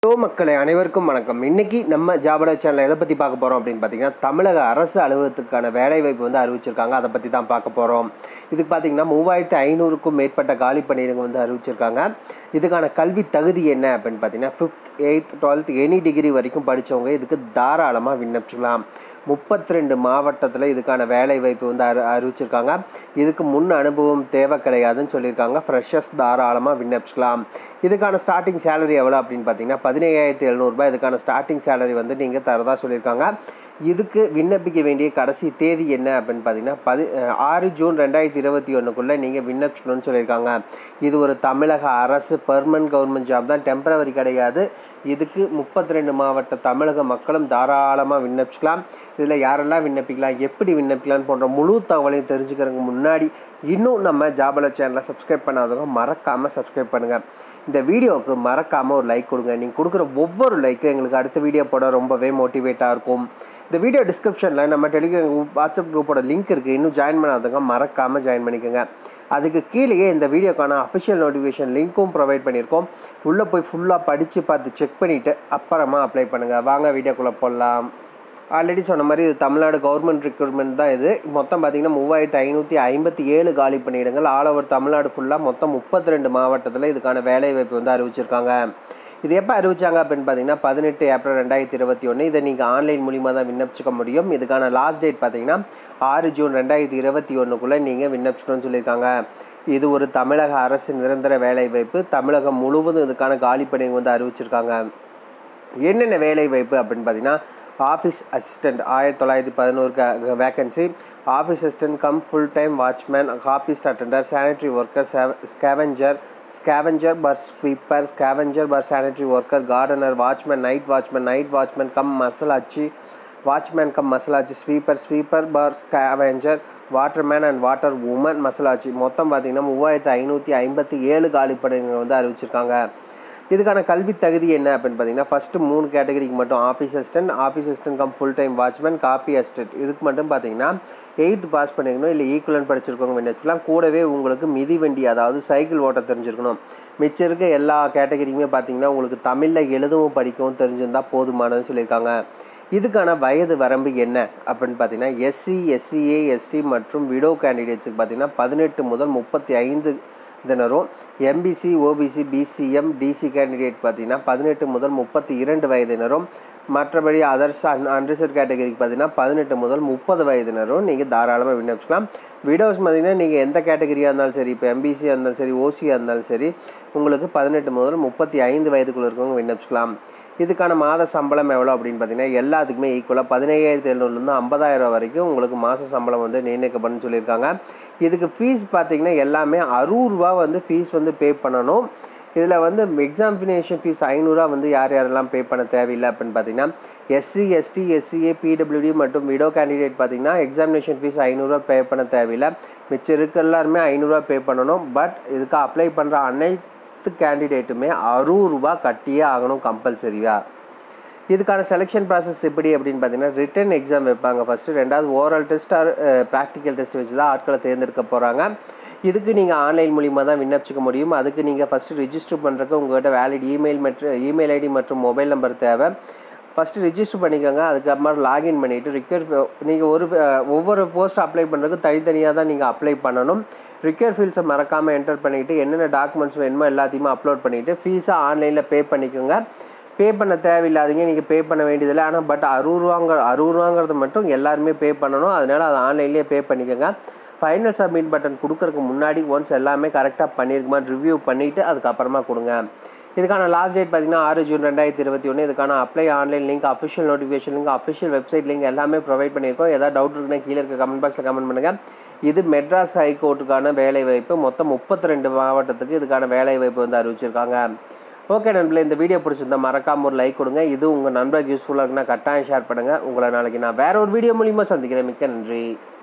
hello மக்களை அனைவருக்கும் வணக்கம் இன்னைக்கு நம்ம ஜாபட சேனல் எதை பற்றி பார்க்க போகிறோம் அப்படின்னு பார்த்தீங்கன்னா தமிழக அரசு அலுவலகத்துக்கான வேலைவாய்ப்பு வந்து அறிவிச்சிருக்காங்க அதை பற்றி தான் பார்க்க போகிறோம் இதுக்கு பார்த்தீங்கன்னா மூவாயிரத்து ஐநூறுக்கும் மேற்பட்ட காலி பணியிடங்கள் வந்து அறிவிச்சிருக்காங்க இதுக்கான கல்வி தகுதி என்ன அப்படின்னு பார்த்தீங்கன்னா fifth eighth twelfth any degree வரைக்கும் படித்தவங்க இதுக்கு தாராளமாக விண்ணப்பிச்சுக்கலாம் முப்பத்தி ரெண்டு மாவட்டத்தில் இதுக்கான வேலை வாய்ப்பு வந்து அறி அறிவிச்சிருக்காங்க இதுக்கு முன் அனுபவம் தேவை கிடையாதுன்னு சொல்லியிருக்காங்க ஃப்ரெஷர்ஸ் தாராளமாக விண்ணப்பிச்சுக்கலாம் இதுக்கான ஸ்டார்டிங் சேலரி எவ்வளோ அப்படின்னு பார்த்தீங்கன்னா பதினையாயிரத்தி எழுநூறுபா இதுக்கான ஸ்டார்டிங் சேலரி வந்து நீங்கள் தரதா சொல்லியிருக்காங்க இதுக்கு விண்ணப்பிக்க வேண்டிய கடைசி தேதி என்ன அப்படின்னு பார்த்தீங்கன்னா பதி ஆறு ஜூன் ரெண்டாயிரத்தி இருபத்தி ஒன்றுக்குள்ளே நீங்கள் விண்ணப்பிச்சுக்கணும்னு சொல்லியிருக்காங்க இது ஒரு தமிழக அரசு பெர்மனன்ட் கவர்மெண்ட் ஜாப் தான் டெம்பரவரி கிடையாது இதுக்கு முப்பத்தி ரெண்டு மாவட்ட தமிழக மக்களும் தாராளமாக விண்ணப்பிச்சுக்கலாம் இதில் யாரெல்லாம் விண்ணப்பிக்கலாம் எப்படி விண்ணப்பிக்கலாம்னு போன்ற முழு தகவலையும் தெரிஞ்சுக்கிறதுக்கு முன்னாடி இன்னும் நம்ம ஜாபல சேனலை சப்ஸ்கிரைப் பண்ணாதவங்க மறக்காமல் சப்ஸ்கிரைப் பண்ணுங்கள் இந்த வீடியோவுக்கு மறக்காமல் ஒரு லைக் கொடுங்க நீங்கள் கொடுக்குற ஒவ்வொரு லைக்கும் எங்களுக்கு அடுத்த வீடியோ போட ரொம்பவே மோட்டிவேட்டாக இருக்கும் இந்த வீடியோ டிஸ்கிரிப்ஷனில் நம்ம டெலிகிராம் வாட்ஸ்அப் குரூப்போட லிங்க் இருக்குது இன்னும் ஜாயின் பண்ணாதவங்க மறக்காமல் ஜாயின் பண்ணிக்கோங்க அதுக்கு கீழேயே இந்த வீடியோக்கான அஃபிஷியல் நோட்டிஃபிகேஷன் லிங்க்கும் ப்ரொவைட் பண்ணியிருக்கோம் உள்ளே போய் ஃபுல்லாக படித்து பார்த்து செக் பண்ணிவிட்டு அப்புறமா அப்ளை பண்ணுங்கள் வாங்க வீடியோக்குள்ளே போடலாம் ஆல்ரெடி சொன்ன மாதிரி இது தமிழ்நாடு கவர்மெண்ட் ரெக்ரூட்மெண்ட் தான் இது மொத்தம் பார்த்திங்கன்னா மூவாயிரத்து ஐநூற்றி ஐம்பத்தி ஏழு காலி பணியிடங்கள் ஆல் ஓவர் தமிழ்நாடு ஃபுல்லாக மொத்தம் முப்பத்தி ரெண்டு மாவட்டத்தில் இதுக்கான வேலைவாய்ப்பு வந்து அறிவிச்சிருக்காங்க இது எப்போ அறிவிச்சாங்க அப்படின்னு பார்த்தீங்கன்னா பதினெட்டு ஏப்ரல் ரெண்டாயிரத்தி இருபத்தி ஒன்று இதை நீங்கள் ஆன்லைன் மூலிமா தான் விண்ணப்பிச்சுக்க முடியும் இதுக்கான லாஸ்ட் டேட் பார்த்தீங்கன்னா ஆறு ஜூன் ரெண்டாயிரத்தி இருபத்தி ஒன்றுக்குள்ளே நீங்கள் விண்ணப்பிச்சுக்கணும்னு சொல்லியிருக்காங்க இது ஒரு தமிழக அரசு நிரந்தர வேலைவாய்ப்பு தமிழகம் முழுவதும் இதுக்கான காலி பணிகள் வந்து அறிவிச்சிருக்காங்க என்னென்ன வேலை வாய்ப்பு அப்படின்னு பார்த்தீங்கன்னா ஆஃபீஸ் அசிஸ்டண்ட் ஆயிரத்தி தொள்ளாயிரத்தி பதினோரு vacancy office assistant cum full time watchman copyist attender sanitary worker scavenger scavenger per sweeper scavenger per sanitary worker gardener watchman night watchman night watchman cum masalchi watchman cum masalchi sweeper sweeper per scavenger waterman and water woman masalchi மொத்தம் பார்த்தீங்கன்னா மூவாயிரத்து ஐநூற்றி ஐம்பத்தி ஏழு காலிப்படைகள் வந்து அறிவிச்சிருக்காங்க இதுக்கான கல்வி தகுதி என்ன அப்படின்னு பார்த்தீங்கன்னா ஃபஸ்ட்டு மூணு கேட்டகரிக்கு மட்டும் office assistant office assistant cum full time watchman copy assistant இதுக்கு மட்டும் பார்த்தீங்கன்னா எயித்து பாஸ் பண்ணிக்கணும் இல்லை ஈக்குவலன் படிச்சிருக்கவங்க விண்ணப்பிக்கலாம் கூடவே உங்களுக்கு மிதி வண்டி அதாவது சைக்கிள் ஓட்ட தெரிஞ்சிருக்கணும் மிச்சம் இருக்க எல்லா கேட்டகரியுமே பார்த்தீங்கன்னா உங்களுக்கு தமிழில் எழுதவும் படிக்கவும் தெரிஞ்சிருந்தால் போதுமானதுன்னு சொல்லியிருக்காங்க இதுக்கான வயது வரம்பு என்ன அப்படின்னு பார்த்தீங்கன்னா எஸ்சி எஸ்சிஏ எஸ்டி மற்றும் விடோ கேண்டிடேட்ஸுக்கு பார்த்தீங்கன்னா பதினெட்டு முதல் முப்பத்தி ஐந்து தினரும் MBC OBC BCM DC candidate பார்த்தீங்கன்னா பதினெட்டு முதல் முப்பத்தி இரண்டு வயதினரும் மற்றபடி அதர்ஸ் அன் அன்ரிசர்வ் கேட்டகரிக்கு பார்த்தீங்கன்னா பதினெட்டு முதல் முப்பது வயதினரும் நீங்கள் தாராளமாக விண்ணப்பிச்சுக்கலாம் விடோஸ் பார்த்தீங்கன்னா நீங்கள் எந்த கேட்டகரியாக இருந்தாலும் சரி இப்போ எம்பிசியாக இருந்தாலும் சரி ஓசியாக இருந்தாலும் சரி உங்களுக்கு பதினெட்டு முதல் முப்பத்தி ஐந்து வயதுக்குள்ளே இருக்கவங்க விண்ணப்பிச்சுக்கலாம் இதுக்கான மாத சம்பளம் எவ்வளோ அப்படின்னு பார்த்தீங்கன்னா எல்லாத்துக்குமே ஈக்குவலாக பதினையாயிரத்தி எழுநூறுலேருந்து ஐம்பதாயிரம் வரைக்கும் உங்களுக்கு மாத சம்பளம் வந்து நிர்ணயிக்கப்படும் சொல்லியிருக்காங்க இதுக்கு ஃபீஸ் பார்த்தீங்கன்னா எல்லாமே அறுபது ரூபா வந்து ஃபீஸ் வந்து பே பண்ணணும் இதில் வந்து எக்ஸாமினேஷன் ஃபீஸ் ஐநூறுரூவா வந்து யார் யாரெல்லாம் பே பண்ண தேவையில்லை அப்படின்னு பார்த்தீங்கன்னா எஸ்சி எஸ்டி எஸ்சிஏ பிடபிள்யூடி மற்றும் விடோ கேண்டிடேட் பார்த்தீங்கன்னா எக்ஸாமினேஷன் ஃபீஸ் ஐநூறுரூவா பே பண்ண தேவையில்லை மிச்சம் இருக்க எல்லாருமே ஐநூறுரூவா பே பண்ணணும் பட் இதுக்கு அப்ளை பண்ணுற அனைத்து பத்து கேண்டிடேட்டுமே அறுபது ரூபா கட்டியே ஆகணும் கம்பல்சரியாக இதுக்கான செலெக்ஷன் ப்ராசஸ் எப்படி அப்படின்னு பார்த்தீங்கன்னா ரிட்டன் எக்ஸாம் வைப்பாங்க ஃபஸ்ட்டு ரெண்டாவது oral test or practical test வச்சு தான் ஆட்களை தேர்ந்தெடுக்க போகிறாங்க இதுக்கு நீங்கள் ஆன்லைன் மூலிமா தான் விண்ணப்பிச்சிக்க முடியும் அதுக்கு நீங்கள் ஃபஸ்ட்டு ரிஜிஸ்டர் பண்ணுறதுக்கு உங்கள்கிட்ட வேலிட் இமெயில் மற்றும் இமெயில் ஐடி மற்றும் மொபைல் நம்பர் தேவை ஃபஸ்ட்டு ரிஜிஸ்டர் பண்ணிக்கோங்க அதுக்கப்புறமா லாகின் பண்ணிவிட்டு ரிக்வெஸ்ட் நீங்கள் ஒரு ஒவ்வொரு போஸ்ட் அப்ளை பண்ணுறதுக்கு தனித்தனியாக தான் நீங்கள் அப்ளை பண்ணணும் ரிக்யர் ஃபீல்ஸை மறக்காமல் என்டர் பண்ணிவிட்டு என்னென்ன டாக்குமெண்ட்ஸ் வேணுமோ எல்லாத்தையுமே அப்லோட் பண்ணிவிட்டு ஃபீஸை ஆன்லைனில் பே பண்ணிக்கோங்க பே பண்ண தேவையில்லாதீங்க நீங்கள் பே பண்ண வேண்டியதில்லை ஆனால் பட் அறுபது ரூபாங்க அறுபது ரூபாங்கிறது மட்டும் எல்லாருமே பே பண்ணணும் அதனால் அதை ஆன்லைன்லேயே பே பண்ணிக்கோங்க ஃபைனல் சப்மிட் பட்டன் கொடுக்கறதுக்கு முன்னாடி ஒன்ஸ் எல்லாமே கரெக்டாக பண்ணியிருக்குமான்னு ரிவ்யூ பண்ணிவிட்டு அதுக்கப்புறமா கொடுங்க இதுக்கான லாஸ்ட் டேட் பார்த்தீங்கன்னா ஆறு ஜூன் ரெண்டாயிரத்தி இருபத்தி ஒன்று இதுக்கான apply online link official notification link official website link எல்லாமே ப்ரொவைட் பண்ணியிருக்கோம் ஏதாவது டவுட் இருக்குன்னா கீழே இருக்க கமெண்ட் பாக்ஸில் கமெண்ட் பண்ணுங்கள் இது மெட்ராஸ் ஹைகோர்ட்டுக்கான வேலை வாய்ப்பு மொத்தம் முப்பத்தி ரெண்டு மாவட்டத்துக்கு இதுக்கான வேலை வாய்ப்பு வந்து அறிவிச்சிருக்காங்க ஓகே நண்பர்களே இந்த வீடியோ பிடிச்சிருந்தா மறக்காம ஒரு லைக் கொடுங்க இது உங்கள் நண்பருக்கு யூஸ்ஃபுல்லாக இருக்குன்னா கட்டாயம் ஷேர் பண்ணுங்கள் உங்களை நாளைக்கு நான் வேற ஒரு வீடியோ மூலியமாக சந்திக்கிறேன் மிக்க நன்றி